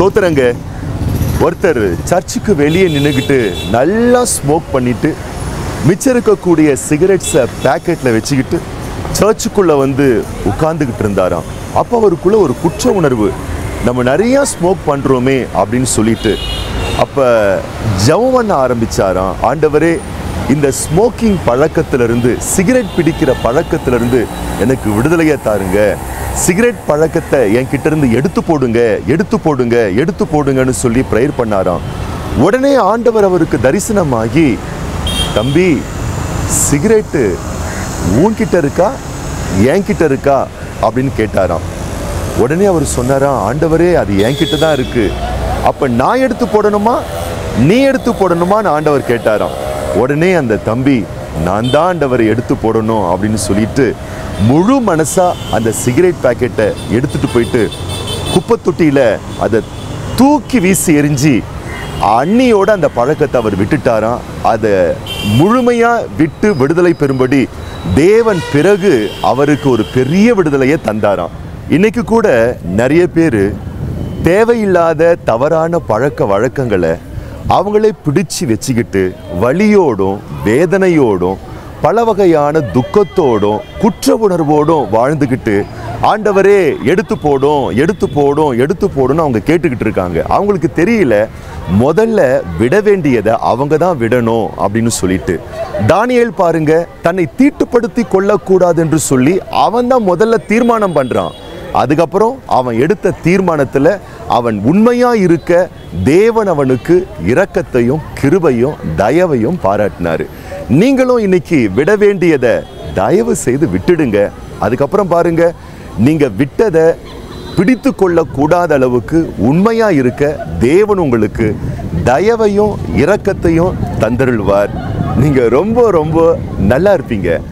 ஸ்தோத்திரங்க ஒருத்தர் சர்ச்சுக்கு வெளியே நின்றுக்கிட்டு நல்லா ஸ்மோக் பண்ணிட்டு மிச்சம் இருக்கக்கூடிய சிகரெட்ஸை பேக்கெட்டில் வச்சுக்கிட்டு சர்ச்சுக்குள்ளே வந்து உட்கார்ந்துக்கிட்டு இருந்தாராம் அப்போ அவருக்குள்ள ஒரு குற்ற உணர்வு நம்ம நிறையா ஸ்மோக் பண்ணுறோமே அப்படின்னு சொல்லிட்டு அப்போ ஜெபம் பண்ண ஆரம்பிச்சாராம் ஆண்டவரே இந்த ஸ்மோக்கிங் பழக்கத்திலிருந்து சிகரெட் பிடிக்கிற பழக்கத்திலிருந்து எனக்கு விடுதலையை தாருங்க சிகரெட் பழக்கத்தை என்கிட்ட இருந்து எடுத்து போடுங்க எடுத்து போடுங்க எடுத்து போடுங்கன்னு சொல்லி ப்ரேயர் பண்ணாராம் உடனே ஆண்டவர் அவருக்கு தரிசனமாகி தம்பி சிகரெட்டு உன்கிட்ட இருக்கா என்கிட்ட இருக்கா அப்படின்னு கேட்டாராம் உடனே அவர் சொன்னாராம் ஆண்டவரே அது என்கிட்ட தான் இருக்கு அப்ப நான் எடுத்து போடணுமா நீ எடுத்து போடணுமான்னு ஆண்டவர் கேட்டாராம் உடனே அந்த தம்பி நான் தான் ஆண்டவரை எடுத்து போடணும் அப்படின்னு சொல்லிட்டு முழு மனசா அந்த சிகரெட் பாக்கெட்டை எடுத்துட்டு போயிட்டு குப்பை தொட்டியில அதை தூக்கி வீசி எரிஞ்சு அண்ணியோட அந்த பழக்கத்தை அவர் விட்டுட்டாராம் அதை முழுமையா விட்டு விடுதலை பெறும்படி தேவன் பிறகு அவருக்கு ஒரு பெரிய விடுதலையை தந்தாராம் இன்னைக்கு கூட நிறைய பேர் தேவையில்லாத தவறான பழக்க வழக்கங்களை அவங்களே பிடிச்சு வச்சுக்கிட்டு வலியோடும் வேதனையோடும் பல வகையான துக்கத்தோடும் குற்ற உணர்வோடும் வாழ்ந்துக்கிட்டு ஆண்டவரே எடுத்து போடும் எடுத்து போடும் எடுத்து போடும்னு அவங்க கேட்டுக்கிட்டு இருக்காங்க அவங்களுக்கு தெரியல முதல்ல விட வேண்டியதை அவங்க தான் விடணும் அப்படின்னு சொல்லிட்டு தானியேல் பாருங்க தன்னை தீட்டுப்படுத்தி கொள்ளக்கூடாது என்று சொல்லி அவன் தான் முதல்ல தீர்மானம் பண்றான் அதுக்கப்புறம் அவன் எடுத்த தீர்மானத்துல அவன் உண்மையா இருக்க தேவன் அவனுக்கு இரக்கத்தையும் கிருபையும் தயவையும் பாராட்டினாரு நீங்களும் இன்னைக்கு விட வேண்டியதை தயவு செய்து விட்டுடுங்க அதுக்கப்புறம் பாருங்க நீங்க விட்டதை பிடித்து கொள்ளக்கூடாத அளவுக்கு உண்மையா இருக்க தேவன் உங்களுக்கு தயவையும் இரக்கத்தையும் தந்தருள்வார் நீங்க ரொம்ப ரொம்ப நல்லா இருப்பீங்க